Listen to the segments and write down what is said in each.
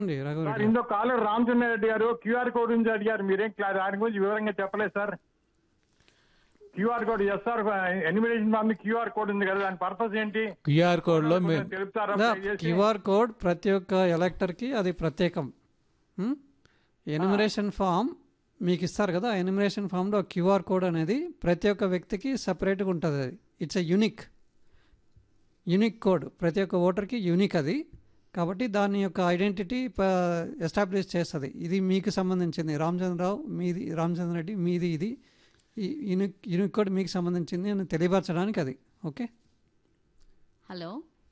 అండి సార్ రఘురెడ్డి ఇందో కాలర్ రామచంద్ర రెడ్డి గారు క్యూఆర్ కోడ్ గురించి అడిగారు మీరేం క్లా- దాని గురించి వివరంగా చెప్పలేదు sir QR code yes sir enumeration form QR code ఉంది కదా దాని పర్పస్ ఏంటి క్యూఆర్ కోడ్లో కొంచెం తెలుపుతారా దయచేసి? క్యూఆర్ కోడ్ ప్రతి ఒక్క ఎలక్టర్కి అది ప్రత్యేకం ఎనిమిరేషన్ ఫామ్ మీకు ఇస్తారు కదా ఎనిమిరేషన్ ఫామ్లో క్యూఆర్ కోడ్ అనేది ప్రతి ఒక్క వ్యక్తికి సపరేట్గా ఉంటుంది అది it's a unique unique code ప్రతి ఒక్క ఓటర్కి యూనిక్ అది కాబట్టి దాని యొక్క ఐడెంటిటీ ఎస్టాబ్లిష్ చేస్తుంది ఇది మీకు సంబంధించింది రామచంద్రరావు మీది రామచంద్ర రెడ్డి మీది ఇది ఈ యూనిక్ యూనిక్ కోడ్ మీకు సంబంధించింది అని తెలియపరచడానికి అది ఓకే హలో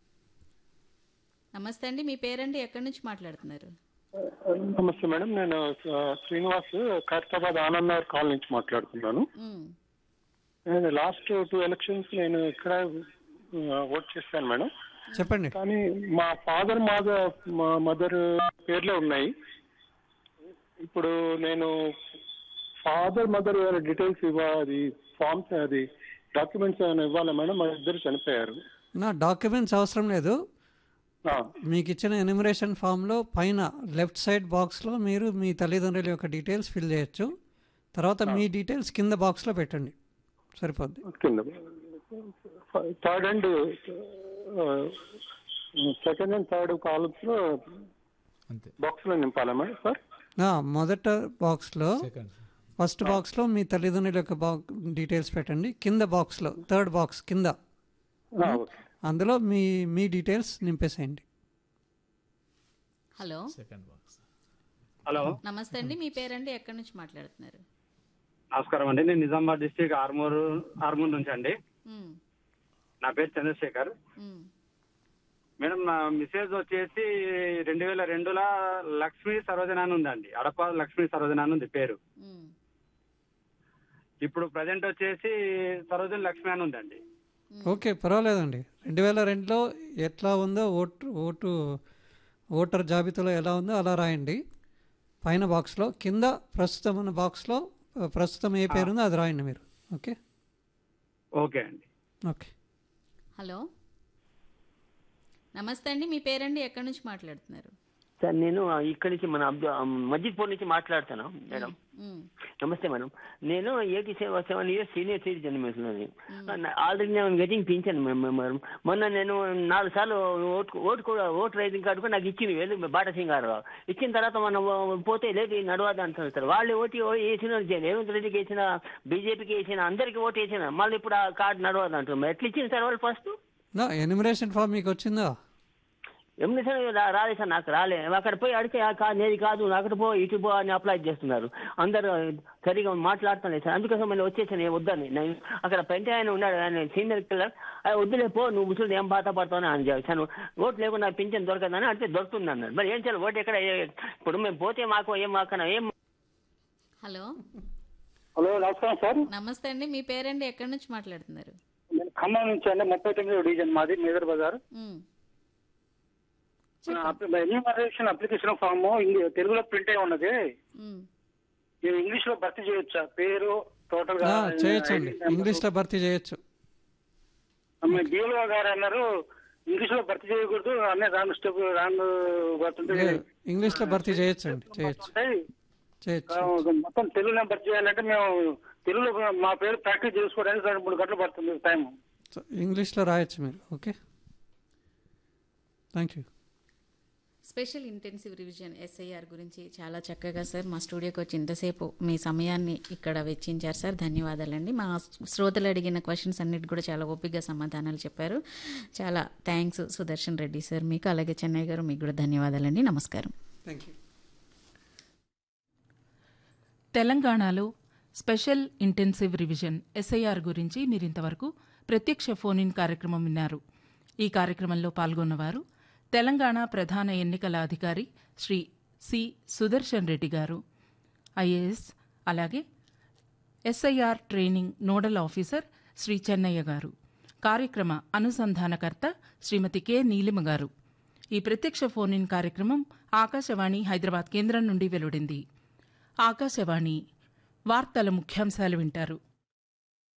నమస్తే అండి మీ పేరండి ఎక్కడి నుంచి మాట్లాడుతున్నారు నమస్తే మేడం నేను ఆ, శ్రీనివాస్ ఖైరతాబాద్ ఆనంద్ నగర్ కాల్ నుంచి మాట్లాడుతున్నాను మ్, నేను లాస్ట్ టూ ఎలక్షన్స్ నేను ఇక్కడ ఆ, ఓట్ చేశాను మేడం చెప్పండి కానీ మా ఫాదర్ మాదర్ మా మదర్ పేర్లే ఉన్నాయి ఇప్పుడు నేను ఫాదర్ మదర్ డీటెయిల్స్ ఇవ్వాలి ఫామ్స్ అది డాక్యుమెంట్స్ ఏమైనా ఇవ్వాలా మేడం మా ఇద్దరు చనిపోయారు నా డాక్యుమెంట్స్ అవసరం లేదు ఆ, మీకు ఇచ్చిన ఎనిమిరేషన్ ఫామ్లో పైన లెఫ్ట్ సైడ్ బాక్స్లో మీరు మీ తల్లిదండ్రుల యొక్క డీటెయిల్స్ ఫిల్ చేయొచ్చు తర్వాత మీ డీటెయిల్స్ కింద బాక్స్లో పెట్టండి సరిపోద్ది కింద third and second and third columns లో అంతే బాక్స్ లో నింపాలా మేడం సార్ నా మొదట బాక్స్లో సెకండ్ ఫస్ట్ బాక్స్లో మీ తల్లిదండ్రుల యొక్క బా డీటెయిల్స్ పెట్టండి కింద బాక్స్లో థర్డ్ బాక్స్ కింద ఓకే అందులో మీ మీ డీటెయిల్స్ నింపేసేయండి హలో సెకండ్ బాక్స్ హలో నమస్తే అండి మీ పేరండి ఎక్కడి నుంచి మాట్లాడుతున్నారు నమస్కారం అండి నేను నిజామాబాద్ డిస్టిక్ ఆర్మూర్ ఆర్మూర్ నుంచి అండి మ్, నా పేరు చంద్రశేఖర్ మ్, మేడం నా మిసేజ్ వచ్చేసి రెండు వేల రెండులో లక్ష్మీ సరోజన అని ఉందండి అడప లక్ష్మీ సరోజన అని ఉంది పేరు మ్, ఇప్పుడు ప్రజెంట్ వచ్చేసి సరోజన లక్ష్మి అని ఉందండి ఓకే పర్వాలేదండి రెండు వేల రెండులో ఎట్లా ఉందో ఓటు ఓటు ఓటర్ జాబితాలో ఎలా ఉందో అలా రాయండి పైన బాక్స్లో కింద ప్రస్తుతం ఉన్న బాక్స్లో ఆ, ప్రస్తుతం ఏ పేరు ఉందో అది రాయండి మీరు ఓకే ఓకే అండి ఓకే హలో నమస్తే అండి మీ పేరండి ఎక్కడి నుంచి మాట్లాడుతున్నారు సార్ నేను ఇక్కడి నుంచి మన అబ్దు మజిద్పూర్ నుంచి మాట్లాడుతాను మేడం మ్, నమస్తే మేడం నేను eighty seven seven years senior citizen madam already నేను గెటింగ్ పింఛన్ మేడం మొన్న నేను నాలుగు సార్లు ఓటు ఓటు కూడా ఓటు రైటింగ్ కార్డు కూడా నాకు ఇచ్చింది వెళ్ళి బాటా సింగ్ గారు ఇచ్చిన తర్వాత మనం పోతే లేదు నడవద్దు అంటారు సార్ వాళ్ళు ఓటు వేసిన రేవంత్ రెడ్డికి వేసిన బీజేపీకి వేసిన అందరికి ఓటు వేసిన మళ్ళీ ఇప్పుడు ఆ కార్డు నడవద్దు అంటారు ఎట్లా ఇచ్చింది సార్ వాళ్ళు ఫస్ట్ నా ఎనిమిరేషన్ ఫామ్ మీకు వచ్చిందా ఎమ్మెల్యే సార్ రా- రాలే సార్ నాకు రాలే అక్కడ పోయి అడిగితే "ఆ కాదు నేది కాదు అక్కడ పో ఇటు పో అని అప్లై చేస్తున్నారు అందరు సరిగా మాట్లాడుతున్నాయి సార్ అందుకోసం మళ్ళీ వచ్చేసాను నేను వద్దని నేను అక్కడ పెంట ఆయన ఉన్నాడు ఆయన సీనియర్ కిల్లర్ "ఆ, వద్దులే పో నువ్వు ముసలి ఏం బాధపడతావు అని చెప్పాను ఓటు లేకుండా పింఛన్ దొరకదని అడిగితే దొరుకుతుంది అన్నాడు మరి ఏం చేయాలి ఓటు ఎక్కడ ఏ- ఇప్పుడు మేము పోతే మాకు ఏం మాకన్నా ఏం హలో హలో నమస్కారం సార్ నమస్తే అండి మీ పేరండి ఎక్కడి నుంచి మాట్లాడుతున్నారు నేను ఖమ్మం నుంచి అండి ముప్పై తొమ్మిది డివిజన్ మాది మేదర్ బజార్ మ్, ఎన్యూమరేషన్ అప్లికేషన్ ఫామ్ తెలుగులో ప్రింట్ అయి ఉన్నది మ్, నేను ఇంగ్లీష్ లో భర్తీ చేయొచ్చా పేరు టోటల్ ఆ, చేయొచ్చండి ఇంగ్లీష్లో భర్తీ చేయొచ్చు బిఎల్ఓ గారు అన్నారు ఇంగ్లీష్ లో భర్తీ చేయకూడదు అన్నీ రాంగ్ స్టెప్ రాంగ్ పడుతుంటే లేదు ఇంగ్లీష్లో భర్తీ చేయొచ్చండి చేయొచ్చు చేయొచ్చు మొత్తం తెలుగులో భర్తీ చేయాలంటే మేము తెలుగులో మా పేరు ప్రాక్టీస్ చేసుకోవడానికి రెండు మూడు గంటలు పడుతుంది టైం సో ఇంగ్లీష్లో రాయొచ్చు మీరు okay thank you special intensive revision SIR గురించి చాలా చక్కగా సార్ మా స్టూడియోకి వచ్చి ఇంతసేపు మీ సమయాన్ని ఇక్కడ వెచ్చించారు సార్ ధన్యవాదాలండి మా శ్రోతలు అడిగిన క్వశ్చన్స్ అన్నిటి కూడా చాలా ఓపికగా సమాధానాలు చెప్పారు చాలా థ్యాంక్స్ సుదర్శన్ రెడ్డి సార్ మీకు అలాగే చెన్నై గారు మీకు కూడా ధన్యవాదాలండి నమస్కారం థ్యాంక్ యూ తెలంగాణలో స్పెషల్ ఇంటెన్సివ్ రివిజన్ ఎస్ఐఆర్ గురించి మీరు ఇంతవరకు ప్రత్యక్ష ఫోన్ ఇన్ కార్యక్రమం విన్నారు ఈ కార్యక్రమంలో పాల్గొన్నవారు తెలంగాణ ప్రధాన ఎన్నికల అధికారి శ్రీ సి సుదర్శన్ రెడ్డి గారు ఐఏఎస్ అలాగే SIR training nodal officer Shri Chennaiah garu కార్యక్రమ అనుసంధానకర్త శ్రీమతి కె నీలిమ గారు ఈ ప్రత్యక్ష ఫోన్ ఇన్ కార్యక్రమం ఆకాశవాణి హైదరాబాద్ కేంద్రం నుండి వెలువడింది ఆకాశవాణి వార్తల ముఖ్యాంశాలు వింటారు